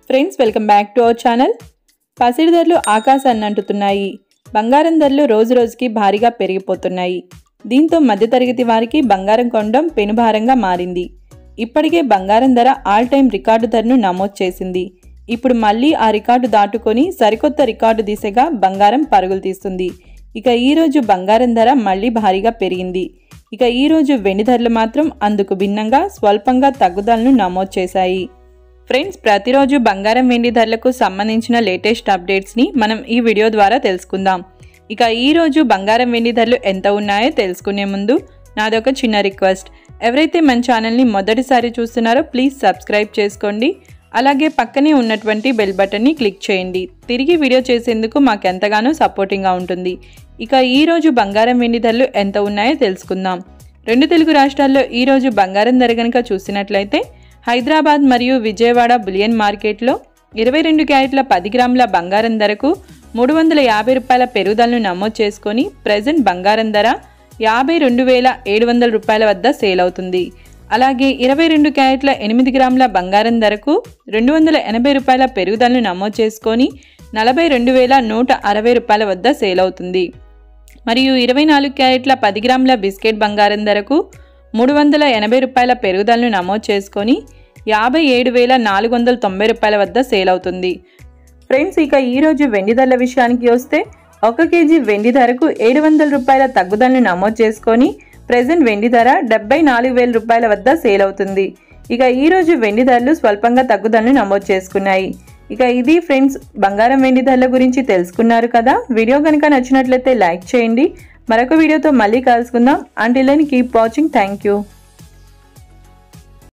friends welcome back to our channel పసిడి ధరలు ఆకాశాన్ని అంటుతున్నాయి బంగారం ధరలు రోజు రోజుకి భారీగా పెరిగిపోతున్నాయి దీంతో మధ్యతరగతి వారికి బంగారం కొనడం పెనుభారంగా మారింది ఇప్పటికే బంగారం ధర ఆల్ టైమ్ రికార్డు ధరను నమోదు చేసింది ఇప్పుడు మళ్ళీ ఆ రికార్డు దాటుకొని సరికొత్త రికార్డు దిశగా బంగారం పరుగులు తీస్తుంది ఇక ఈ రోజు బంగారం ధర మళ్ళీ భారీగా పెరిగింది ఇక ఈ రోజు వెండి ధరలు మాత్రం అందుకు భిన్నంగా స్వల్పంగా తగ్గుదలను నమోదు చేశాయి ఫ్రెండ్స్ ప్రతిరోజు బంగారం వెండి ధరలకు సంబంధించిన లేటెస్ట్ అప్డేట్స్ని మనం ఈ వీడియో ద్వారా తెలుసుకుందాం ఇక ఈ రోజు బంగారం వెండి ధరలు ఎంత ఉన్నాయో తెలుసుకునే ముందు నాదొక చిన్న రిక్వెస్ట్ ఎవరైతే మన ఛానల్ని మొదటిసారి చూస్తున్నారో ప్లీజ్ సబ్స్క్రైబ్ చేసుకోండి అలాగే పక్కనే ఉన్నటువంటి బెల్ బటన్ని క్లిక్ చేయండి తిరిగి వీడియో చేసేందుకు మాకు ఎంతగానో సపోర్టింగ్గా ఉంటుంది ఇక ఈ రోజు బంగారం వెండి ధరలు ఎంత ఉన్నాయో తెలుసుకుందాం రెండు తెలుగు రాష్ట్రాల్లో ఈ రోజు బంగారం ధర కనుక చూసినట్లయితే హైదరాబాద్ మరియు విజయవాడ బులియన్ మార్కెట్లో ఇరవై రెండు క్యారెట్ల పది గ్రాముల బంగారం ధరకు మూడు వందల యాభై రూపాయల పెరుగుదలను నమోదు చేసుకొని ప్రజెంట్ బంగారం ధర యాభై రెండు వేల ఏడు వందల రూపాయల వద్ద సేల్ అవుతుంది అలాగే ఇరవై రెండు క్యారెట్ల ఎనిమిది గ్రాముల బంగారం ధరకు రెండు వందల ఎనభై రూపాయల పెరుగుదలను నమోదు చేసుకొని నలభై రెండు వేల నూట అరవై రూపాయల వద్ద సేల్ అవుతుంది మరియు ఇరవై నాలుగు క్యారెట్ల పది గ్రాముల బిస్కెట్ బంగారం ధరకు మూడు వందల ఎనభై రూపాయల పెరుగుదలను నమోదు చేసుకొని యాభై ఏడు వేల నాలుగు వందల తొంభై రూపాయల వద్ద సేల్ అవుతుంది ఫ్రెండ్స్ ఇక ఈరోజు వెండి ధరల విషయానికి వస్తే ఒక కేజీ వెండి ధరకు ఏడు వందల రూపాయల తగ్గుదలను నమోదు చేసుకొని ప్రజెంట్ వెండి ధర డెబ్బై నాలుగు వేల రూపాయల వద్ద సేల్ అవుతుంది ఇక ఈరోజు వెండి ధరలు స్వల్పంగా తగ్గుదలను నమోదు చేసుకున్నాయి ఇక ఇది ఫ్రెండ్స్ బంగారం వెండి ధరల గురించి తెలుసుకున్నారు కదా వీడియో కనుక నచ్చినట్లయితే లైక్ చేయండి మరొక వీడియోతో మళ్ళీ కలుసుకుందాం until then keep watching thank you